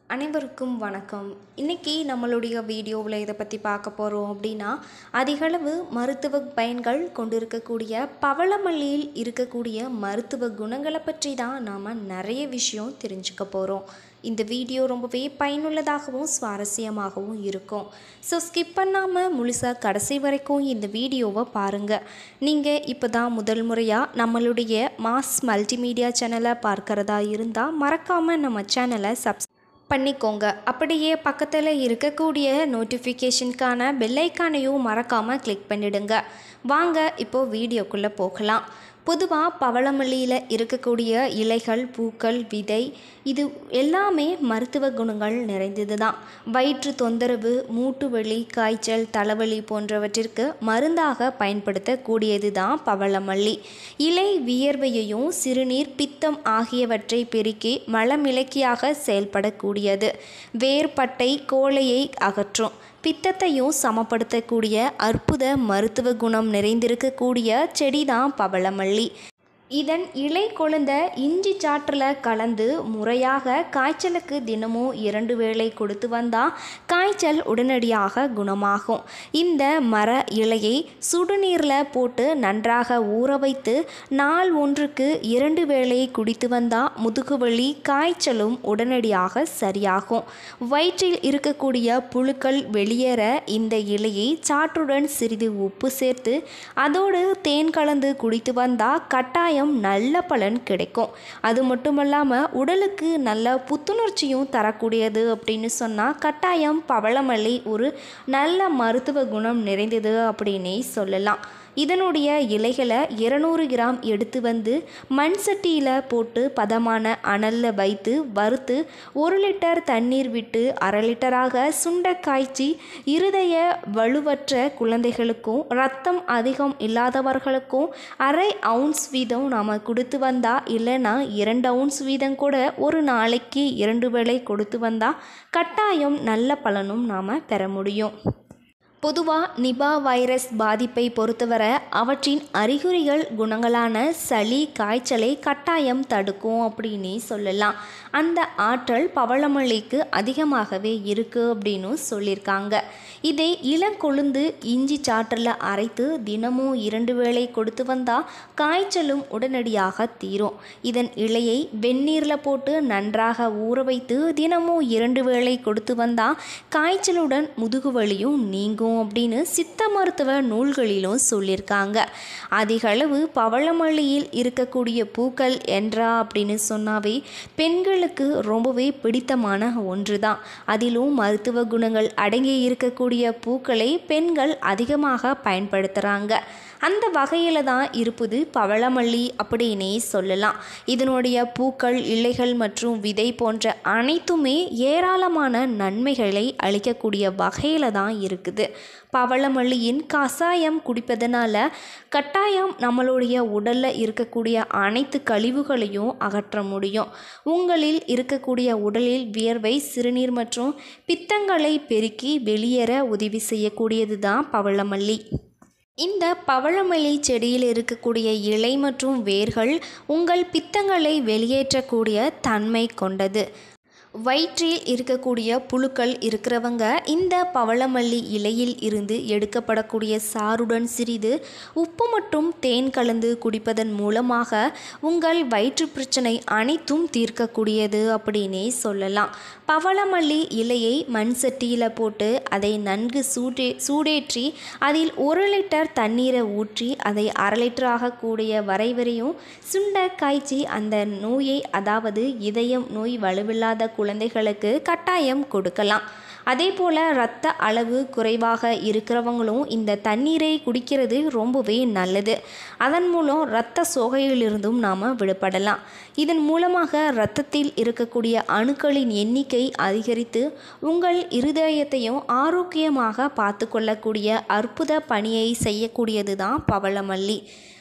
அனைவருக்கும் வணக்கம் இன்றைக்கி நம்மளுடைய வீடியோவில் இதை பற்றி பார்க்க போகிறோம் அப்படின்னா அதிகளவு மருத்துவ பயன்கள் கொண்டிருக்கக்கூடிய பவளமல்லியில் இருக்கக்கூடிய மருத்துவ குணங்களை பற்றி தான் நாம் நிறைய விஷயம் தெரிஞ்சுக்க போகிறோம் இந்த வீடியோ ரொம்பவே பயனுள்ளதாகவும் சுவாரஸ்யமாகவும் இருக்கும் ஸோ ஸ்கிப் பண்ணாமல் முழுசாக கடைசி வரைக்கும் இந்த வீடியோவை பாருங்கள் நீங்கள் இப்போ தான் முதல் முறையாக நம்மளுடைய மாஸ் மல்டிமீடியா சேனலை பார்க்குறதா இருந்தால் மறக்காமல் நம்ம சேனலை சப்ஸ் பண்ணிக்கோங்க அப்படியே பக்கத்தில் இருக்கக்கூடிய நோட்டிஃபிகேஷனுக்கான பெல்லைக்கானையும் மறக்காமல் கிளிக் பண்ணிடுங்க வாங்க இப்போது வீடியோக்குள்ளே போகலாம் பொதுவாக பவளமல்லியில் இருக்கக்கூடிய இலைகள் பூக்கள் விதை இது எல்லாமே மருத்துவ குணங்கள் நிறைந்தது தான் வயிற்று தொந்தரவு மூட்டு வலி காய்ச்சல் தலைவலி போன்றவற்றிற்கு மருந்தாக பயன்படுத்தக்கூடியது தான் பவளமல்லி இலை வியர்வையையும் சிறுநீர் பித்தம் ஆகியவற்றை பெருக்கி மலமிளக்கியாக செயல்படக்கூடியது வேர்பட்டை கோழையை அகற்றும் பித்தத்தையும் சமப்படுத்தக்கூடிய அற்புத மருத்துவ குணம் நிறைந்திருக்கக்கூடிய செடி தான் பவளமல்லி இதன் இலை கொழுந்த இஞ்சி சாற்றில் கலந்து முறையாக காய்ச்சலுக்கு தினமும் இரண்டு வேளை கொடுத்து வந்தால் காய்ச்சல் உடனடியாக குணமாகும் இந்த மர இலையை சுடுநீரில் போட்டு நன்றாக ஊற வைத்து நாள் ஒன்றுக்கு இரண்டு வேளை குடித்து வந்தால் முதுகுவலி காய்ச்சலும் உடனடியாக சரியாகும் வயிற்றில் இருக்கக்கூடிய புழுக்கள் வெளியேற இந்த இலையை சாற்றுடன் சிறிது உப்பு சேர்த்து அதோடு தேன் கலந்து குடித்து வந்தால் கட்டாயம் கட்டாயம் நல்ல பலன் கிடைக்கும் அது மட்டும் இல்லாமல் உடலுக்கு நல்ல புத்துணர்ச்சியும் தரக்கூடியது அப்படின்னு சொன்னால் கட்டாயம் பவளமல்லி ஒரு நல்ல மருத்துவ குணம் நிறைந்தது அப்படின்னே சொல்லலாம் இதனுடைய இலைகளை இருநூறு கிராம் எடுத்து வந்து மண் சட்டியில் போட்டு பதமான அனலில் வைத்து வறுத்து ஒரு லிட்டர் தண்ணீர் விட்டு அரை லிட்டராக சுண்ட காய்ச்சி இருதய வலுவற்ற குழந்தைகளுக்கும் ரத்தம் அதிகம் இல்லாதவர்களுக்கும் அரை அவுன்ஸ் வீதம் நாம் கொடுத்து வந்தால் இல்லைன்னா இரண்டு அவுன்ஸ் வீதம் கூட ஒரு நாளைக்கு இரண்டு வேளை கொடுத்து வந்தால் கட்டாயம் நல்ல பலனும் நாம் பெற முடியும் பொதுவாக நிபா வைரஸ் பாதிப்பை பொறுத்தவரை அவற்றின் அறிகுறிகள் குணங்களான சளி காய்ச்சலை கட்டாயம் தடுக்கும் அப்படின்னு சொல்லலாம் அந்த ஆற்றல் பவளமல்லிக்கு அதிகமாகவே இருக்குது அப்படின்னு சொல்லியிருக்காங்க இதை இளங்கொழுந்து இஞ்சி சாற்றில் அரைத்து தினமும் இரண்டு வேளை கொடுத்து வந்தால் காய்ச்சலும் உடனடியாக தீரும் இதன் இலையை வெந்நீரில் போட்டு நன்றாக ஊற வைத்து தினமும் இரண்டு வேளை கொடுத்து வந்தால் காய்ச்சலுடன் முதுகுவலியும் நீங்கும் அப்படின்னு சித்த மருத்துவ நூல்களிலும் சொல்லியிருக்காங்க அதிகளவு பவளமல்லியில் இருக்கக்கூடிய பூக்கள் என்றா அப்படின்னு சொன்னாவே பெண்களுக்கு ரொம்பவே பிடித்தமான ஒன்று தான் அதிலும் மருத்துவ குணங்கள் அடங்கி இருக்கக்கூடிய பூக்களை பெண்கள் அதிகமாக பயன்படுத்துகிறாங்க அந்த வகையில் தான் இருப்பது பவளமல்லி அப்படின்னே சொல்லலாம் இதனுடைய பூக்கள் இலைகள் மற்றும் விதை போன்ற அனைத்துமே ஏராளமான நன்மைகளை அளிக்கக்கூடிய வகையில் தான் இருக்குது பவளமல்லியின் கசாயம் குடிப்பதனால கட்டாயம் நம்மளுடைய உடலில் இருக்கக்கூடிய அனைத்து கழிவுகளையும் அகற்ற முடியும் உங்களில் இருக்கக்கூடிய உடலில் வியர்வை சிறுநீர் மற்றும் பித்தங்களை பெருக்கி வெளியேற உதவி செய்யக்கூடியது தான் பவளமல்லி இந்த பவளமல்லி செடியில் இருக்கக்கூடிய இலை மற்றும் வேர்கள் உங்கள் பித்தங்களை வெளியேற்றக்கூடிய தன்மை கொண்டது வயிற்றில் இருக்கக்கூடிய புழுக்கள் இருக்கிறவங்க இந்த பவளமல்லி இலையில் இருந்து எடுக்கப்படக்கூடிய சாறுடன் சிறிது உப்பு மற்றும் தேன் கலந்து குடிப்பதன் மூலமாக உங்கள் வயிற்று பிரச்சனை அனைத்தும் தீர்க்கக்கூடியது அப்படின்னே சொல்லலாம் பவளமல்லி இலையை மண் சட்டியில் போட்டு அதை நன்கு சூடே சூடேற்றி அதில் ஒரு லிட்டர் தண்ணீரை ஊற்றி அதை அரை லிட்டராக கூடிய வரை வரையும் சுண்ட காய்ச்சி அந்த நோயை அதாவது இதயம் நோய் வலுவில்லாத குழந்தைகளுக்கு கட்டாயம் கொடுக்கலாம் அதே போல் இரத்த அளவு குறைவாக இருக்கிறவங்களும் இந்த தண்ணீரை குடிக்கிறது ரொம்பவே நல்லது அதன் மூலம் இரத்த சோகையிலிருந்தும் நாம் விடுபடலாம் இதன் மூலமாக இரத்தத்தில் இருக்கக்கூடிய அணுக்களின் எண்ணிக்கை அதிகரித்து உங்கள் இருதயத்தையும் ஆரோக்கியமாக பார்த்து கொள்ளக்கூடிய அற்புத பணியை செய்யக்கூடியது தான் பவளமல்லி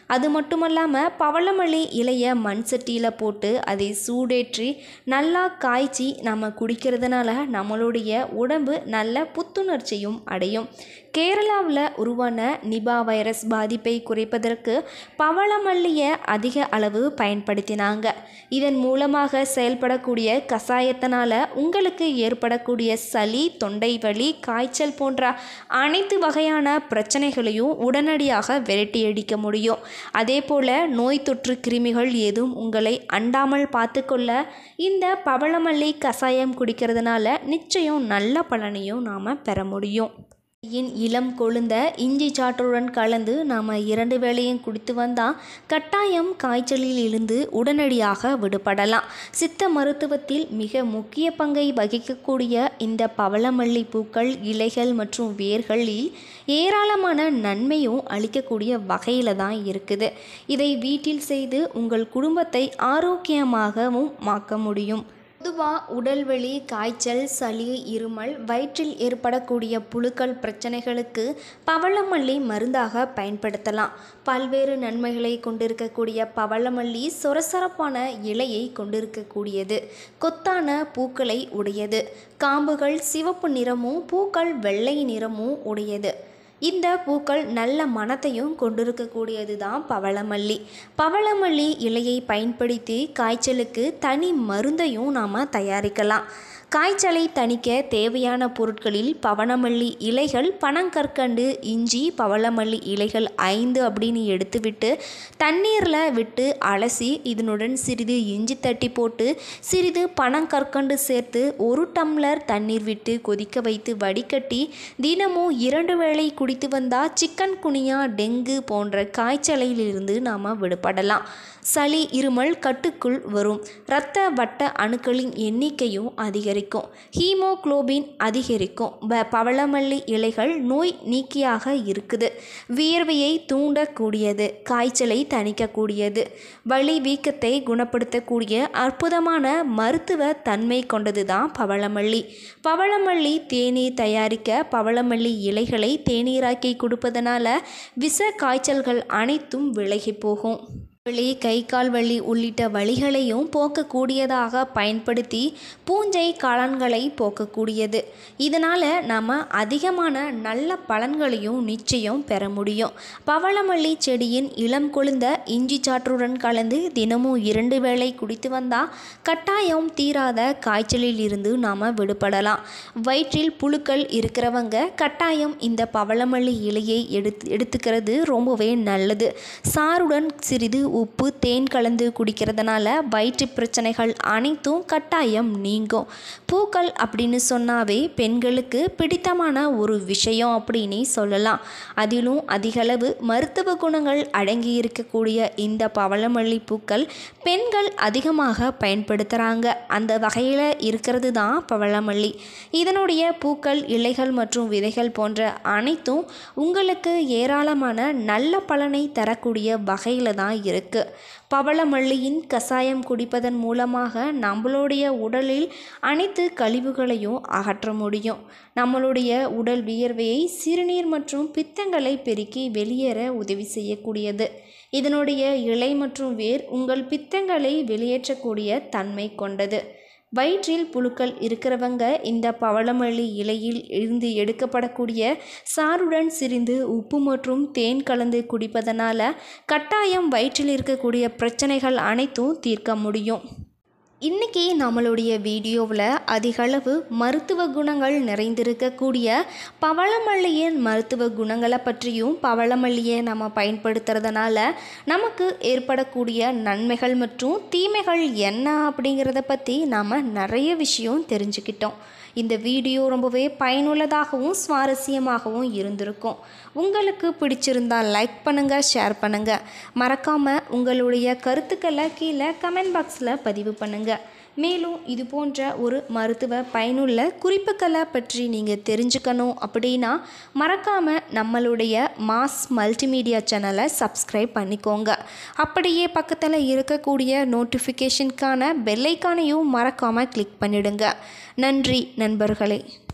அது மட்டுமல்லாமல் பவளமல்லி இலைய மண் சட்டியில் போட்டு அதை சூடேற்றி நல்லா காய்ச்சி நம்ம குடிக்கிறதுனால நம்மளுடைய உடம்பு நல்ல புத்துணர்ச்சியும் அடையும் கேரளாவில் உருவான நிபா வைரஸ் பாதிப்பை குறைப்பதற்கு பவளமல்லியை அதிக அளவு பயன்படுத்தினாங்க இதன் மூலமாக செயல்படக்கூடிய கசாயத்தினால உங்களுக்கு ஏற்படக்கூடிய சளி தொண்டை வலி காய்ச்சல் போன்ற அனைத்து வகையான பிரச்சனைகளையும் உடனடியாக விரட்டியடிக்க முடியும் அதே போல் நோய் தொற்று கிருமிகள் ஏதும் உங்களை அண்டாமல் பார்த்துக்கொள்ள இந்த பவளமல்லி கசாயம் குடிக்கிறதுனால நிச்சயம் நல்ல பலனையும் நாம் பெற முடியும் இன் இளம் கொழுந்த இஞ்சி சாற்றுடன் கலந்து நாம் இரண்டு வேளையும் குடித்து வந்தால் கட்டாயம் காய்ச்சலில் இருந்து உடனடியாக விடுபடலாம் சித்த மருத்துவத்தில் மிக முக்கிய பங்கை வகிக்கக்கூடிய இந்த பவளமல்லி பூக்கள் இலைகள் மற்றும் வேர்களில் ஏராளமான நன்மையும் அளிக்கக்கூடிய வகையில் தான் இருக்குது இதை வீட்டில் செய்து உங்கள் குடும்பத்தை ஆரோக்கியமாகவும் மாக்க முடியும் பொதுவாக உடல்வலி காய்ச்சல் சளி இருமல் வயிற்றில் ஏற்படக்கூடிய புழுக்கள் பிரச்சனைகளுக்கு பவளமல்லி மருந்தாக பயன்படுத்தலாம் பல்வேறு நன்மைகளை கொண்டிருக்கக்கூடிய பவளமல்லி சொரசொரப்பான இலையை கொண்டிருக்கக்கூடியது கொத்தான பூக்களை உடையது காம்புகள் சிவப்பு நிறமும் பூக்கள் வெள்ளை நிறமும் உடையது இந்த பூக்கள் நல்ல மனத்தையும் கொண்டிருக்கக்கூடியது தான் பவளமல்லி பவளமல்லி இலையை பயன்படுத்தி காய்ச்சலுக்கு தனி மருந்தையும் நாம் தயாரிக்கலாம் காய்ச்சலை தணிக்க தேவையான பொருட்களில் பவளமல்லி இலைகள் பனங்கற்கண்டு இஞ்சி பவளமல்லி இலைகள் ஐந்து அப்படின்னு எடுத்துவிட்டு தண்ணீரில் விட்டு அலசி இதனுடன் சிறிது இஞ்சி தட்டி போட்டு சிறிது பனங்கற்கண்டு சேர்த்து ஒரு டம்ளர் தண்ணீர் விட்டு கொதிக்க வைத்து வடிகட்டி தினமும் இரண்டு வேளை குடித்து வந்தால் சிக்கன் குனியா டெங்கு போன்ற காய்ச்சலிலிருந்து நாம் விடுபடலாம் சளி இருமல் கட்டுக்குள் வரும் இரத்த வட்ட அணுக்களின் எண்ணிக்கையும் அதிகரிக்கும் ஹீமோகுளோபின் அதிகரிக்கும் ப பவளமல்லி இலைகள் நோய் நீக்கியாக இருக்குது வியர்வையை தூண்டக்கூடியது காய்ச்சலை தணிக்கக்கூடியது வலி வீக்கத்தை குணப்படுத்தக்கூடிய அற்புதமான மருத்துவ தன்மை கொண்டது தான் பவளமல்லி பவளமல்லி தேநீர் தயாரிக்க பவளமல்லி இலைகளை தேநீராக்கி கொடுப்பதனால விஷ காய்ச்சல்கள் அனைத்தும் விலகி போகும் வலி கை கால் வலி உள்ளிட்ட வலிகளையும் போக்கக்கூடியதாக பயன்படுத்தி பூஞ்சை காளான்களை போக்கக்கூடியது இதனால் நாம் அதிகமான நல்ல பலன்களையும் நிச்சயம் பெற முடியும் பவளமல்லி செடியின் இளம் கொழுந்த இஞ்சி சாற்றுடன் கலந்து தினமும் இரண்டு வேளை குடித்து வந்தால் கட்டாயம் தீராத காய்ச்சலில் இருந்து நாம் விடுபடலாம் வயிற்றில் புழுக்கள் இருக்கிறவங்க கட்டாயம் இந்த பவளமல்லி இலையை எடுத்து எடுத்துக்கிறது ரொம்பவே நல்லது சாருடன் சிறிது உப்பு தேன் கலந்து குடிக்கிறதுனால வயிற்று பிரச்சனைகள் அனைத்தும் கட்டாயம் நீங்கும் பூக்கள் அப்படின்னு சொன்னாவே பெண்களுக்கு பிடித்தமான ஒரு விஷயம் அப்படின்னு சொல்லலாம் அதிலும் அதிகளவு மருத்துவ குணங்கள் அடங்கி இருக்கக்கூடிய இந்த பவளமல்லி பூக்கள் பெண்கள் அதிகமாக பயன்படுத்துகிறாங்க அந்த வகையில் இருக்கிறது தான் பவளமல்லி இதனுடைய பூக்கள் இலைகள் மற்றும் விதைகள் போன்ற அனைத்தும் உங்களுக்கு ஏராளமான நல்ல பலனை தரக்கூடிய வகையில் தான் இருக்குது பவளமல்லியின் கசாயம் குடிப்பதன் மூலமாக நம்மளுடைய உடலில் அனைத்து கழிவுகளையும் அகற்ற முடியும் நம்மளுடைய உடல் வியர்வையை சிறுநீர் மற்றும் பித்தங்களை பெருக்கி வெளியேற உதவி செய்யக்கூடியது இதனுடைய இலை மற்றும் வேர் உங்கள் பித்தங்களை வெளியேற்றக்கூடிய தன்மை கொண்டது வயிற்றில் புழுக்கள் இருக்கிறவங்க இந்த பவளமல்லி இலையில் இருந்து எடுக்கப்படக்கூடிய சாறுடன் சிரிந்து உப்பு மற்றும் தேன் கலந்து குடிப்பதனால கட்டாயம் வயிற்றில் இருக்கக்கூடிய பிரச்சனைகள் அனைத்தும் தீர்க்க முடியும் இன்றைக்கி நம்மளுடைய வீடியோவில் அதிகளவு மருத்துவ குணங்கள் நிறைந்திருக்கக்கூடிய பவளமல்லியின் மருத்துவ குணங்களை பற்றியும் பவளமல்லியை நம்ம பயன்படுத்துறதுனால நமக்கு ஏற்படக்கூடிய நன்மைகள் மற்றும் தீமைகள் என்ன அப்படிங்கிறத பற்றி நாம் நிறைய விஷயம் தெரிஞ்சுக்கிட்டோம் இந்த வீடியோ ரொம்பவே பயனுள்ளதாகவும் சுவாரஸ்யமாகவும் இருந்திருக்கும் உங்களுக்கு பிடிச்சிருந்தால் லைக் பண்ணுங்கள் ஷேர் பண்ணுங்கள் மறக்காமல் உங்களுடைய கருத்துக்களை கீழே கமெண்ட் பாக்ஸில் பதிவு பண்ணுங்கள் மேலும் இது போன்ற ஒரு மருத்துவ பயனுள்ள குறிப்புகளை பற்றி நீங்கள் தெரிஞ்சுக்கணும் அப்படின்னா மறக்காமல் நம்மளுடைய மாஸ் மல்டிமீடியா சேனலை சப்ஸ்கிரைப் பண்ணிக்கோங்க அப்படியே பக்கத்தில் இருக்கக்கூடிய நோட்டிஃபிகேஷனுக்கான பெல்லைக்கானையும் மறக்காமல் கிளிக் பண்ணிடுங்க நன்றி நண்பர்களே